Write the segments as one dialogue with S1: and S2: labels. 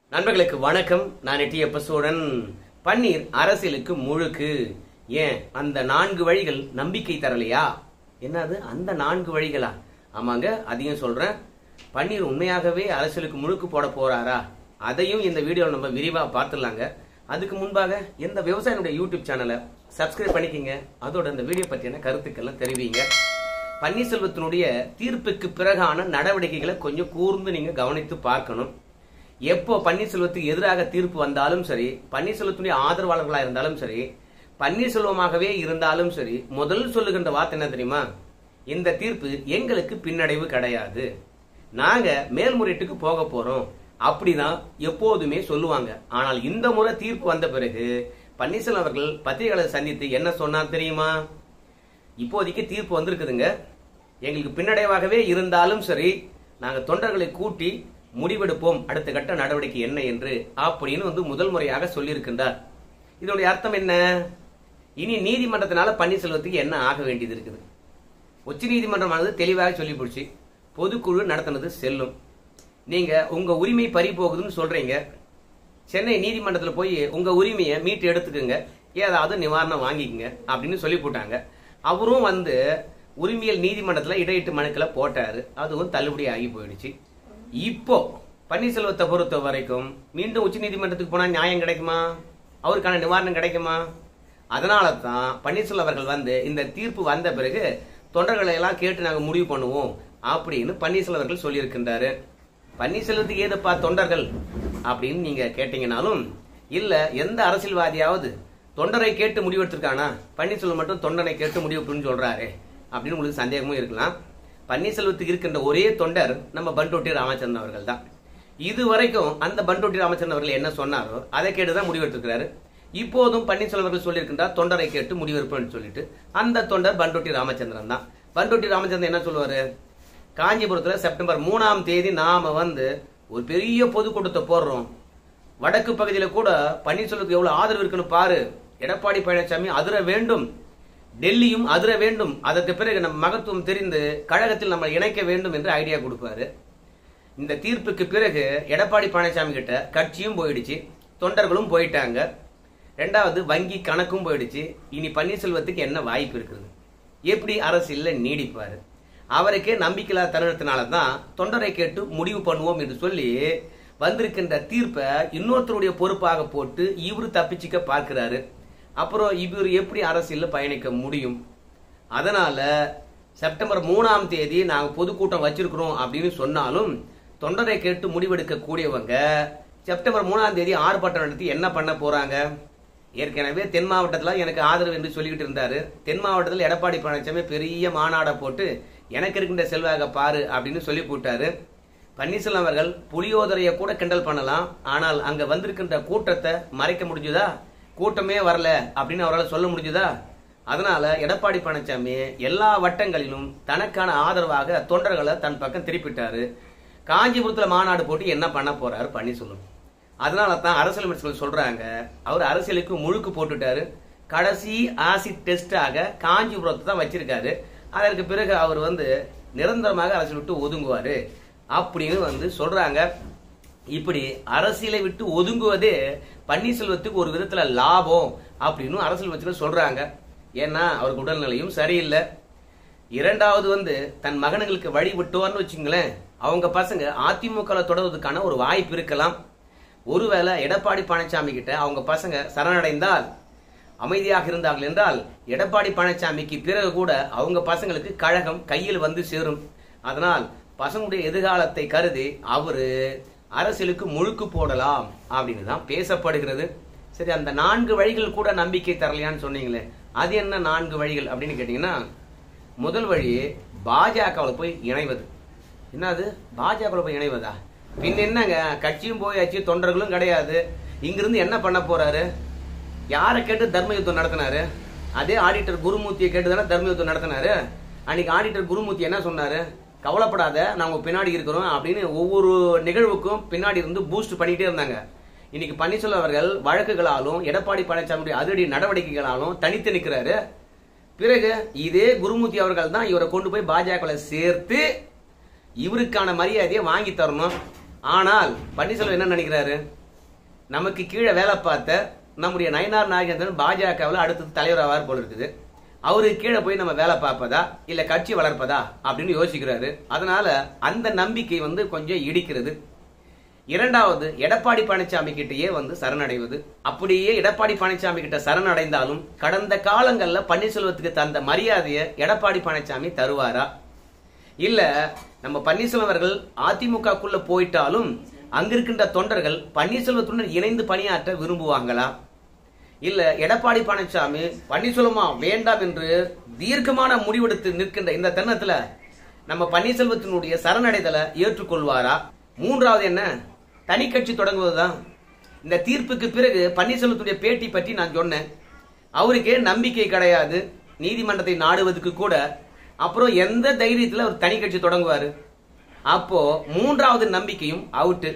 S1: நண்பர்களுக்கு வணக்கம் நான் எட்டி எப்பசோடன் பன்னீர் அரசியலுக்கு முழுக்கு ஏன் அந்த நான்கு வழிகள் நம்பிக்கை தரலையா என்னது அந்த நான்கு வழிகளா ஆமாங்க அதையும் சொல்றேன் பன்னீர் உண்மையாகவே அரசியலுக்கு முழுக்கு போட போறாரா அதையும் இந்த வீடியோவில் நம்ம விரிவா பார்த்துடலாங்க அதுக்கு முன்பாக இந்த விவசாயினுடைய யூடியூப் சேனலை சப்ஸ்கிரைப் பண்ணிக்கிங்க அதோட இந்த வீடியோ பற்றியான கருத்துக்கள்லாம் தெரிவிங்க பன்னீர்செல்வத்தினுடைய தீர்ப்புக்கு பிறகான நடவடிக்கைகளை கொஞ்சம் கூர்ந்து நீங்க கவனித்து பார்க்கணும் எப்போ பன்னீர்செல்வத்துக்கு எதிராக தீர்ப்பு வந்தாலும் சரி பன்னீர்செல்வத்துடைய ஆதரவாளர்களா இருந்தாலும் சரி பன்னீர்செல்வமாகவே இருந்தாலும் சரி முதல் சொல்லுகின்ற வார்த்தை என்ன தெரியுமா இந்த தீர்ப்பு எங்களுக்கு பின்னடைவு கிடையாது நாங்க மேல்முறையீட்டுக்கு போக போறோம் அப்படிதான் எப்போதுமே சொல்லுவாங்க ஆனால் இந்த முறை தீர்ப்பு வந்த பிறகு பன்னீர்செல்வம் அவர்கள் பத்திரிகையாளர் சந்தித்து என்ன சொன்னார் தெரியுமா இப்போதைக்கு தீர்ப்பு வந்திருக்குதுங்க எங்களுக்கு பின்னடைவாகவே இருந்தாலும் சரி நாங்க தொண்டர்களை கூட்டி முடிவெடுப்போம் அடுத்த கட்ட நடவடிக்கை என்ன என்று அப்படின்னு வந்து முதல் முறையாக சொல்லியிருக்கின்றார் இதனுடைய அர்த்தம் என்ன இனி நீதிமன்றத்தினால பன்னீர்செல்வத்துக்கு என்ன ஆக வேண்டியது இருக்குது உச்ச நீதிமன்றமானது தெளிவாக சொல்லி போச்சு பொதுக்குழு நடத்தினது செல்லும் நீங்க உங்க உரிமை பறி போகுதுன்னு சொல்றீங்க சென்னை நீதிமன்றத்தில் போய் உங்க உரிமையை மீட்டு எடுத்துக்கோங்க ஏதாவது நிவாரணம் வாங்கிக்கங்க அப்படின்னு சொல்லி போட்டாங்க அவரும் வந்து உரிமையல் நீதிமன்றத்தில் இடையீட்டு மனுக்களை போட்டாரு அதுவும் தள்ளுபடி ஆகி போயிடுச்சு இப்போ பன்னீர்செல்வத்தை பொறுத்த வரைக்கும் மீண்டும் உச்ச நீதிமன்றத்துக்கு போனா நியாயம் கிடைக்குமா அவருக்கான நிவாரணம் கிடைக்குமா அதனால தான் பன்னீர்செல்வம் அவர்கள் வந்து இந்த தீர்ப்பு வந்த பிறகு தொண்டர்களை எல்லாம் கேட்டு நாங்கள் முடிவு பண்ணுவோம் அப்படின்னு பன்னீர்செல்வம் அவர்கள் சொல்லியிருக்கின்றாரு பன்னீர்செல்வத்துக்கு ஏதுப்பா தொண்டர்கள் அப்படின்னு நீங்க கேட்டீங்கனாலும் இல்ல எந்த அரசியல்வாதியாவது தொண்டரை கேட்டு முடிவெடுத்திருக்கானா பன்னீர்செல்வம் மட்டும் தொண்டனை கேட்டு முடிவு சொல்றாரு அப்படின்னு உங்களுக்கு சந்தேகமும் இருக்கலாம் பன்னீர்செல்வத்துக்கு இருக்கின்ற ஒரே தொண்டர் நம்ம பண்டோட்டி ராமச்சந்திரன் அவர்கள் தான் இது வரைக்கும் அந்த பண்டோட்டி ராமச்சந்திரன் அவர்கள் என்ன சொன்னாரோ அதை கேட்டுதான் முடிவெடுத்திருக்கிறாரு இப்போதும் பன்னீர்செல்வம் அவர்கள் சொல்லியிருக்கின்றார் தொண்டரை கேட்டு முடிவெடுப்பேன்னு சொல்லிட்டு அந்த தொண்டர் பண்டோட்டி ராமச்சந்திரன் தான் பண்டோட்டி ராமச்சந்திரன் என்ன சொல்லுவாரு காஞ்சிபுரத்துல செப்டம்பர் மூணாம் தேதி நாம வந்து ஒரு பெரிய பொதுக்கூட்டத்தை போடுறோம் வடக்கு பகுதியில கூட பன்னீர்செல்வத்துக்கு எவ்வளவு ஆதரவு இருக்குன்னு பாரு எடப்பாடி பழனிசாமி அதிர வேண்டும் டெல்லியும் அதிர வேண்டும் அதற்கு பிறகு நம்ம மகத்துவம் தெரிந்து கழகத்தில் நம்ம இணைக்க வேண்டும் என்று ஐடியா கொடுப்பாரு இந்த தீர்ப்புக்கு பிறகு எடப்பாடி பழனிசாமி கிட்ட கட்சியும் போயிடுச்சு தொண்டர்களும் போயிட்டாங்க ரெண்டாவது வங்கி கணக்கும் போயிடுச்சு இனி பன்னீர்செல்வத்துக்கு என்ன வாய்ப்பு இருக்குது எப்படி அரசியல்ல நீடிப்பாரு அவருக்கே நம்பிக்கையில்லா தருணத்தினால தான் தொண்டரை கேட்டு முடிவு பண்ணுவோம் என்று சொல்லி வந்திருக்கின்ற தீர்ப்பை இன்னொருத்தருடைய பொறுப்பாக போட்டு இவரு தப்பிச்சுக்க பார்க்கிறாரு அப்புறம் இவர் எப்படி அரசியல்ல பயணிக்க முடியும் அதனால செப்டம்பர் மூணாம் தேதி நாங்க பொதுக்கூட்டம் வச்சிருக்கிறோம் அப்படின்னு சொன்னாலும் தொண்டரை கேட்டு முடிவெடுக்க கூடியவங்க செப்டம்பர் மூணாம் தேதி ஆர்ப்பாட்டம் நடத்தி என்ன பண்ண போறாங்க ஏற்கனவே தென் மாவட்டத்தில் எனக்கு ஆதரவு என்று சொல்லிக்கிட்டு இருந்தாரு தென் மாவட்டத்தில் எடப்பாடி பழனிசாமி பெரிய மாநாடை போட்டு எனக்கு இருக்கின்ற செல்வாக பாரு அப்படின்னு சொல்லி போட்டாரு பன்னீர்செல்வம் அவர்கள் புளியோதரையை கூட கிண்டல் பண்ணலாம் ஆனால் அங்க வந்திருக்கின்ற கூட்டத்தை மறைக்க முடிஞ்சுதா கூட்டமே வரல அப்படின்னு அவரால் சொல்ல முடிஞ்சுதா அதனால எடப்பாடி பழனிசாமி எல்லா வட்டங்களிலும் தனக்கான ஆதரவாக தொண்டர்களை தன் பக்கம் திருப்பிட்டாரு காஞ்சிபுரத்துல மாநாடு போட்டு என்ன பண்ண போறாரு பன்னீர்செல்வம் அதனால தான் அரசியல் விமர்சகர்கள் சொல்றாங்க அவர் அரசியலுக்கு முழுக்கு போட்டுட்டாரு கடைசி ஆசிட் டெஸ்டாக காஞ்சிபுரத்தை தான் வச்சிருக்காரு அதற்கு பிறகு அவர் வந்து நிரந்தரமாக அரசியல் விட்டு ஒதுங்குவாரு அப்படின்னு வந்து சொல்றாங்க இப்படி அரசியலை விட்டு ஒதுங்குவதே பன்னீர்செல்வத்துக்கு ஒரு விதத்துல லாபம் அப்படின்னு அரசியல் வச்சு சொல்றாங்க ஏன்னா அவருக்கு உடல்நிலையும் சரியில்லை இரண்டாவது வந்து தன் மகன்களுக்கு வழி விட்டுவார்னு வச்சுங்களேன் அவங்க பசங்க அதிமுக தொடர்வதற்கான ஒரு வாய்ப்பு இருக்கலாம் ஒருவேளை எடப்பாடி பழனிசாமி கிட்ட அவங்க பசங்க சரணடைந்தால் அமைதியாக இருந்தார்கள் என்றால் எடப்பாடி பழனிசாமிக்கு பிறகு கூட அவங்க பசங்களுக்கு கழகம் கையில் வந்து சேரும் அதனால் பசங்களுடைய எதிர்காலத்தை கருதி அவரு அரசியலுக்கு முழுக்கு போடலாம் அப்படின்னு தான் பேசப்படுகிறது சரி அந்த நான்கு வழிகள் கூட நம்பிக்கை தரலையான்னு சொன்னீங்களே அது என்ன நான்கு வழிகள் அப்படின்னு கேட்டீங்கன்னா முதல் வழி பாஜகவில் போய் இணைவது என்னது பாஜகவில் போய் இணைவதா பின் என்னங்க கட்சியும் போயாச்சு தொண்டர்களும் கிடையாது இங்கிருந்து என்ன பண்ண போறாரு யாரை கேட்டு தர்ம யுத்தம் நடத்தினாரு அதே ஆடிட்டர் குருமூர்த்தியை கேட்டு தானே தர்ம யுத்தம் நடத்தினாரு அன்னைக்கு ஆடிட்டர் குருமூர்த்தி என்ன சொன்னாரு கவலைப்படாத நாங்க பின்னாடி இருக்கிறோம் அப்படின்னு ஒவ்வொரு நிகழ்வுக்கும் பின்னாடி இருந்து பூஸ்ட் பண்ணிட்டே இருந்தாங்க இன்னைக்கு பன்னீர்செல்வம் அவர்கள் வழக்குகளாலும் எடப்பாடி பழனிசாமியுடைய அதிரடி நடவடிக்கைகளாலும் தனித்து நிற்கிறாரு பிறகு இதே குருமூர்த்தி அவர்கள் தான் இவரை கொண்டு போய் பாஜகவில் சேர்த்து இவருக்கான மரியாதையை வாங்கி தரணும் ஆனால் பன்னீர்செல்வம் என்ன நினைக்கிறாரு நமக்கு கீழே வேலை பார்த்த நம்முடைய நயனார் நாகேந்திரன் பாஜகவில் அடுத்தது தலைவர் ஆவார் போல இருக்குது அவருக்கு கீழே போய் நம்ம வேலை பார்ப்பதா இல்ல கட்சி வளர்ப்பதா அப்படின்னு யோசிக்கிறாரு அதனால அந்த நம்பிக்கை வந்து கொஞ்சம் இடிக்கிறது இரண்டாவது எடப்பாடி பழனிசாமி கிட்டயே வந்து சரணடைவது அப்படியே எடப்பாடி பழனிசாமி கிட்ட சரணடைந்தாலும் கடந்த காலங்கள்ல பன்னீர்செல்வத்துக்கு தந்த மரியாதையை எடப்பாடி பழனிசாமி தருவாரா இல்ல நம்ம பன்னீர்செல்வம் அவர்கள் அதிமுகக்குள்ள போயிட்டாலும் அங்க இருக்கின்ற தொண்டர்கள் பன்னீர்செல்வத்துடன் இணைந்து பணியாற்ற விரும்புவாங்களா இல்ல எடப்பாடி பழனிசாமி பன்னீர்செல்வமா வேண்டாம் என்று தீர்க்கமான முடிவெடுத்து நிற்கின்ற இந்த தருணத்துல நம்ம பன்னீர்செல்வத்தினுடைய சரணடைதலை ஏற்றுக்கொள்வாரா மூன்றாவது என்ன தனி கட்சி தொடங்குவதுதான் இந்த தீர்ப்புக்கு பிறகு பன்னீர்செல்வத்துடைய பேட்டி பற்றி நான் சொன்னேன் அவருக்கே நம்பிக்கை கிடையாது நீதிமன்றத்தை நாடுவதற்கு கூட அப்புறம் எந்த தைரியத்துல அவர் தனி கட்சி தொடங்குவாரு அப்போ மூன்றாவது நம்பிக்கையும் அவுட்டு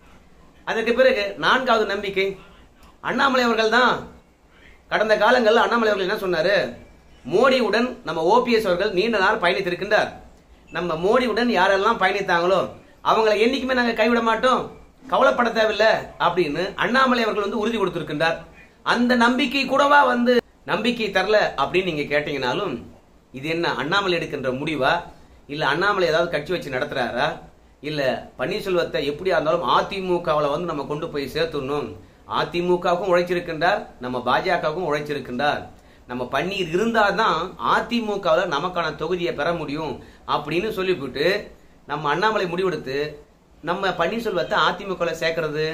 S1: அதற்கு பிறகு நான்காவது நம்பிக்கை அண்ணாமலை அவர்கள் தான் கடந்த காலங்களில் அண்ணாமலை அவர்கள் என்ன சொன்னாரு மோடியுடன் நம்ம ஓபிஎஸ் அவர்கள் நீண்ட நாள் பயணித்திருக்கின்றார் நம்ம மோடியுடன் யாரெல்லாம் பயணித்தாங்களோ அவங்களை என்னைக்குமே நாங்க கைவிட மாட்டோம் கவலைப்பட தேவையில்லை அப்படின்னு அண்ணாமலை அவர்கள் வந்து உறுதி கொடுத்திருக்கின்றார் அந்த நம்பிக்கை கூடவா வந்து நம்பிக்கை தரல அப்படின்னு நீங்க கேட்டீங்கனாலும் இது என்ன அண்ணாமலை எடுக்கின்ற முடிவா இல்ல அண்ணாமலை ஏதாவது கட்சி வச்சு நடத்துறாரா இல்ல பன்னீர்செல்வத்தை எப்படியா இருந்தாலும் அதிமுகவில் வந்து நம்ம கொண்டு போய் சேர்த்துடணும் அதிமுகவுக்கும் உழைச்சிருக்கின்றார் நம்ம பாஜகவுக்கும் உழைச்சிருக்கின்றார் நம்ம பன்னீர் இருந்தாதான் அதிமுகவில் நமக்கான தொகுதியை பெற முடியும் அப்படின்னு சொல்லிவிட்டு நம்ம அண்ணாமலை முடிவெடுத்து நம்ம பன்னீர்செல்வத்தை அதிமுகவில் சேர்க்கறது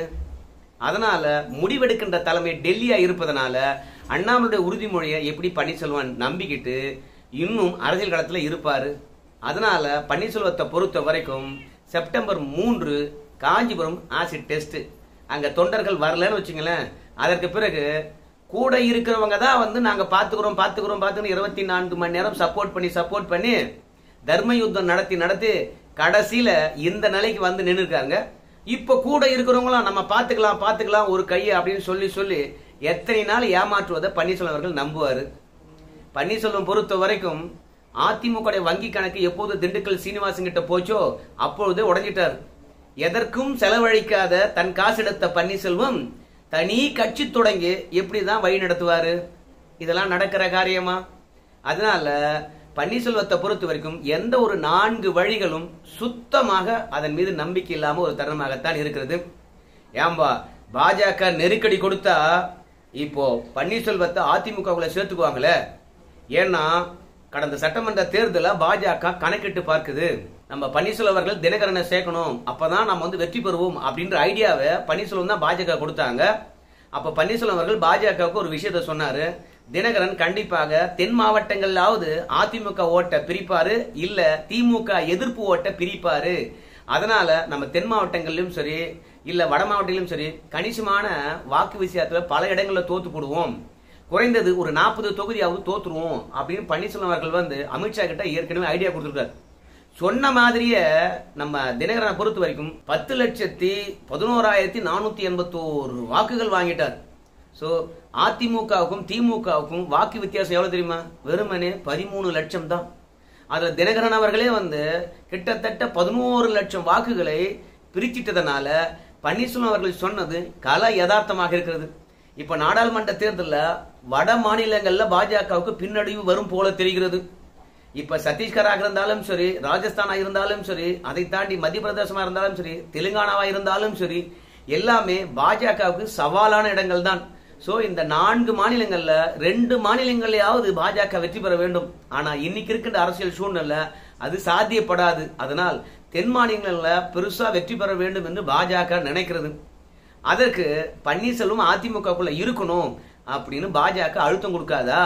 S1: அதனால முடிவெடுக்கின்ற தலைமை டெல்லியா இருப்பதனால அண்ணாமலுடைய உறுதிமொழியை எப்படி பன்னீர்செல்வன் நம்பிக்கிட்டு இன்னும் அரசியல் களத்துல இருப்பாரு அதனால பன்னீர்செல்வத்தை பொறுத்த வரைக்கும் செப்டம்பர் மூன்று காஞ்சிபுரம் ஆசிட் டெஸ்ட் அங்க தொண்டர்கள் வரலன்னு வச்சுங்களேன் அதற்கு பிறகு கூட இருக்கிறவங்க தான் வந்து நாங்க பாத்துக்கிறோம் பாத்துக்கிறோம் பாத்துக்கிறோம் இருபத்தி நான்கு மணி நேரம் சப்போர்ட் பண்ணி சப்போர்ட் பண்ணி தர்ம யுத்தம் நடத்தி நடத்தி கடைசியில இந்த நிலைக்கு வந்து நின்று இருக்காங்க இப்ப கூட இருக்கிறவங்களாம் நம்ம பாத்துக்கலாம் பாத்துக்கலாம் ஒரு கையை அப்படின்னு சொல்லி சொல்லி எத்தனை நாள் ஏமாற்றுவதை பன்னீர்செல்வம் அவர்கள் நம்புவாரு பன்னீர்செல்வம் பொறுத்த வரைக்கும் அதிமுக வங்கி கணக்கு எப்போது திண்டுக்கல் சீனிவாசன் கிட்ட போச்சோ அப்பொழுது உடைஞ்சிட்டார் எதற்கும் செலவழிக்காத தன் காசு எடுத்த பன்னீர்செல்வம் தனி கட்சி தொடங்கி எப்படிதான் வழி நடத்துவாரு இதெல்லாம் நடக்கிற காரியமா அதனால பன்னீர்செல்வத்தை பொறுத்த வரைக்கும் எந்த ஒரு நான்கு வழிகளும் சுத்தமாக அதன் மீது நம்பிக்கை இல்லாம ஒரு தருணமாகத்தான் இருக்கிறது ஏம்பா பாஜக நெருக்கடி கொடுத்தா இப்போ பன்னீர்செல்வத்தை அதிமுகவுல சேர்த்துக்குவாங்களே ஏன்னா கடந்த சட்டமன்ற தேர்தல பாஜக கணக்கிட்டு பார்க்குது நம்ம பன்னீர்செல்வம் அவர்கள் தினகரனை சேர்க்கணும் அப்பதான் நம்ம வந்து வெற்றி பெறுவோம் அப்படின்ற ஐடியாவை பன்னீர்செல்வம் தான் பாஜக கொடுத்தாங்க அப்ப பன்னீர்செல்வம் அவர்கள் பாஜகவுக்கு ஒரு விஷயத்த சொன்னாரு தினகரன் கண்டிப்பாக தென் மாவட்டங்களாவது அதிமுக ஓட்ட பிரிப்பாரு இல்ல திமுக எதிர்ப்பு ஓட்ட பிரிப்பாரு அதனால நம்ம தென் மாவட்டங்களிலும் சரி இல்ல வட மாவட்டங்களிலும் சரி கணிசமான வாக்கு விஷயத்துல பல இடங்கள்ல தோத்து போடுவோம் குறைந்தது ஒரு நாற்பது தொகுதியாவது தோத்துருவோம் அப்படின்னு பன்னீர்செல்வம் அவர்கள் வந்து அமித்ஷா கிட்ட ஏற்கனவே ஐடியா கொடுத்திருக்காரு சொன்ன மாதிரியே நம்ம தினகரனை பொறுத்த வரைக்கும் பத்து லட்சத்தி பதினோராயிரத்தி நானூத்தி எண்பத்தோரு வாக்குகள் வாங்கிட்டார் சோ அதிமுகவுக்கும் திமுகவுக்கும் வாக்கு வித்தியாசம் எவ்வளவு தெரியுமா வெறுமனே பதிமூணு லட்சம் தான் அதுல தினகரன் அவர்களே வந்து கிட்டத்தட்ட பதினோரு லட்சம் வாக்குகளை பிரிச்சிட்டதனால பன்னீர்செல்வம் அவர்கள் சொன்னது கல யதார்த்தமாக இருக்கிறது இப்ப நாடாளுமன்ற தேர்தலில் வட மாநிலங்கள்ல பாஜகவுக்கு பின்னடைவு வரும் போல தெரிகிறது இப்ப சத்தீஸ்கராக இருந்தாலும் சரி ராஜஸ்தானா இருந்தாலும் சரி அதை தாண்டி மத்திய பிரதேசமா இருந்தாலும் சரி தெலுங்கானாவா இருந்தாலும் சரி எல்லாமே பாஜகவுக்கு சவாலான இடங்கள் தான் சோ இந்த நான்கு மாநிலங்கள்ல ரெண்டு மாநிலங்களையாவது பாஜக வெற்றி பெற வேண்டும் ஆனா இன்னைக்கு இருக்கின்ற அரசியல் சூழ்நிலை அது சாத்தியப்படாது அதனால் தென் மாநிலங்கள்ல பெருசா வெற்றி பெற வேண்டும் என்று பாஜக நினைக்கிறது அதற்கு பன்னீர்செல்வம் அதிமுகக்குள்ள இருக்கணும் அப்படின்னு பாஜக அழுத்தம் கொடுக்காதா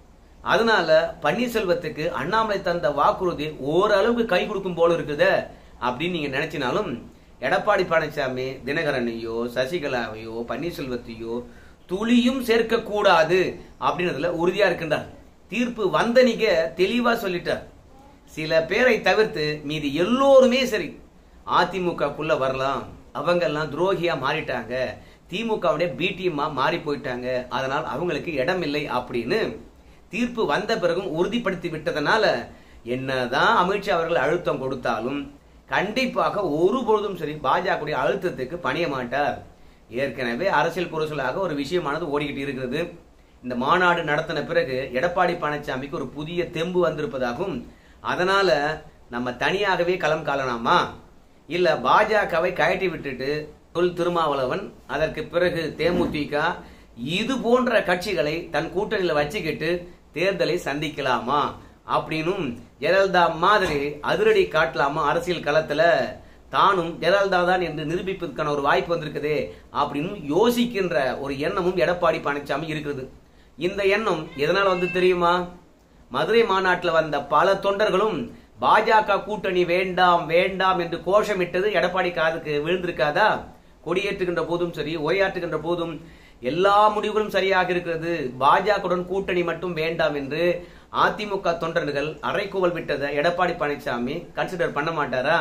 S1: அதனால பன்னீர்செல்வத்துக்கு அண்ணாமலை தந்த வாக்குறுதி ஓரளவுக்கு கை கொடுக்கும் போல இருக்குதே அப்படின்னு நீங்க நினைச்சினாலும் எடப்பாடி பழனிசாமி தினகரனையோ சசிகலாவையோ பன்னீர்செல்வத்தையோ துளியும் சேர்க்க கூடாது அப்படின்றதுல உறுதியா இருக்கின்றார் தீர்ப்பு வந்தனிக்க தெளிவா சொல்லிட்டார் சில பேரை தவிர்த்து மீதி எல்லோருமே சரி அதிமுகக்குள்ள வரலாம் அவங்க எல்லாம் துரோகியா மாறிட்டாங்க திமுகவுடைய பி டீமா மாறி போயிட்டாங்க அதனால் அவங்களுக்கு இடம் இல்லை அப்படின்னு தீர்ப்பு வந்த பிறகும் உறுதிப்படுத்தி விட்டதனால என்னதான் அமித்ஷா அவர்கள் அழுத்தம் கொடுத்தாலும் கண்டிப்பாக ஒருபொழுதும் சரி பாஜக அழுத்தத்துக்கு பணிய மாட்டார் ஏற்கனவே அரசியல் புரசலாக ஒரு விஷயமானது ஓடிக்கிட்டு இருக்கிறது இந்த மாநாடு நடத்தின பிறகு எடப்பாடி பழனிசாமிக்கு ஒரு புதிய தெம்பு வந்திருப்பதாகவும் அதனால நம்ம தனியாகவே களம் காலலாமா இல்ல பாஜகவை கயட்டி விட்டுட்டு தொல் திருமாவளவன் அதற்கு பிறகு தேமுதிக இது போன்ற கட்சிகளை தன் கூட்டணியில வச்சுக்கிட்டு தேர்தலை சந்திக்கலாமா அப்படின்னும் ஜெயலலிதா மாதிரி அதிரடி காட்டலாமா அரசியல் களத்துல தானும் ஜெயலலிதா தான் என்று நிரூபிப்பதற்கான ஒரு வாய்ப்பு வந்திருக்குதே அப்படின்னு யோசிக்கின்ற ஒரு எண்ணமும் எடப்பாடி பழனிசாமி இருக்குது இந்த எண்ணம் எதனால வந்து தெரியுமா மதுரை மாநாட்டில் வந்த பல தொண்டர்களும் பாஜக கூட்டணி வேண்டாம் வேண்டாம் என்று கோஷமிட்டது எடப்பாடி காதுக்கு விழுந்திருக்காதா கொடியேற்றுகின்ற போதும் சரி உரையாற்றுகின்ற போதும் எல்லா முடிவுகளும் சரியாக இருக்கிறது பாஜகவுடன் கூட்டணி மட்டும் வேண்டாம் என்று அதிமுக தொண்டர்கள் அரைக்கூவல் விட்டதை எடப்பாடி பழனிசாமி கன்சிடர் பண்ண மாட்டாரா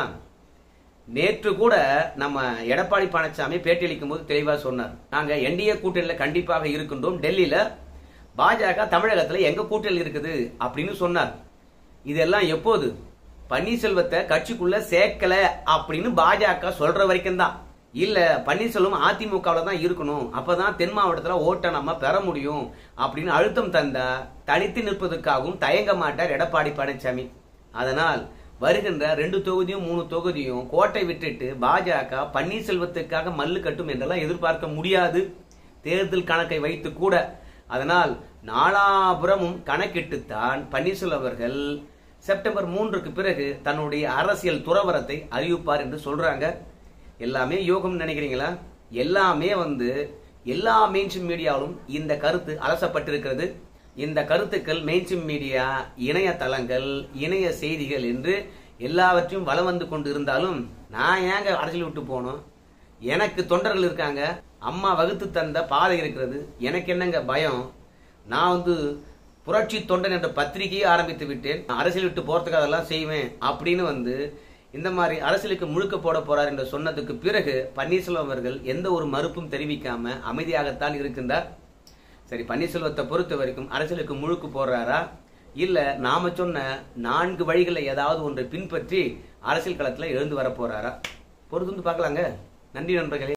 S1: நேற்று கூட நம்ம எடப்பாடி பழனிசாமி பேட்டியளிக்கும் போது தெளிவா சொன்னார் நாங்க என்டிஏ கூட்டணியில கண்டிப்பாக இருக்கின்றோம் டெல்லியில பாஜக தமிழகத்துல எங்க கூட்டணியில் இருக்குது அப்படின்னு சொன்னார் இதெல்லாம் எப்போது பன்னீர்செல்வத்தை கட்சிக்குள்ள சேர்க்கல அப்படின்னு பாஜக சொல்ற வரைக்கும் தான் இல்ல பன்னீர்செல்வம் அதிமுகவில் தான் இருக்கணும் அப்பதான் தென் மாவட்டத்துல ஓட்டை நம்ம பெற முடியும் அப்படின்னு அழுத்தம் தந்தா தனித்து நிற்பதற்காகவும் தயங்க மாட்டார் எடப்பாடி பழனிசாமி அதனால் வருகின்ற ரெண்டு தொகுதியும் மூணு தொகுதியும் கோட்டை விட்டுட்டு பாஜக பன்னீர்செல்வத்துக்காக மல்லு கட்டும் என்றெல்லாம் எதிர்பார்க்க முடியாது தேர்தல் கணக்கை வைத்து கூட அதனால் நாலாபுரமும் கணக்கிட்டுத்தான் பன்னீர்செல்வம் அவர்கள் செப்டம்பர் மூன்றுக்கு பிறகு தன்னுடைய அரசியல் துறவரத்தை அறிவிப்பார் என்று சொல்றாங்க எல்லாமே யோகம் நினைக்கிறீங்களா எல்லாமே வந்து எல்லா மெயின்ஸ்ட்ரீம் மீடியாவிலும் இந்த கருத்து அலசப்பட்டிருக்கிறது இந்த கருத்துக்கள் மெயின்ஸ்ட்ரீம் மீடியா இணையதளங்கள் இணைய செய்திகள் என்று எல்லாவற்றையும் வலம் வந்து கொண்டு இருந்தாலும் நான் ஏங்க அரசியல் விட்டு போகணும் எனக்கு தொண்டர்கள் இருக்காங்க அம்மா வகுத்து தந்த பாதை இருக்கிறது எனக்கு என்னங்க பயம் நான் வந்து புரட்சி தொண்டன் என்ற பத்திரிகையை ஆரம்பித்து விட்டேன் அரசியல் விட்டு போறதுக்கு அதெல்லாம் செய்வேன் அப்படின்னு வந்து இந்த மாதிரி அரசியலுக்கு முழுக்க போட போறார் என்று சொன்னதுக்கு பிறகு பன்னீர்செல்வம் அவர்கள் எந்த ஒரு மறுப்பும் தெரிவிக்காம அமைதியாகத்தான் இருக்கின்றார் சரி பன்னீர்செல்வத்தை பொறுத்த வரைக்கும் அரசியலுக்கு முழுக்கு போடுறாரா இல்ல நாம சொன்ன நான்கு வழிகளை ஏதாவது ஒன்றை பின்பற்றி அரசியல் களத்துல எழுந்து வர போறாரா பொறுத்து வந்து பார்க்கலாங்க நன்றி நண்பர்களே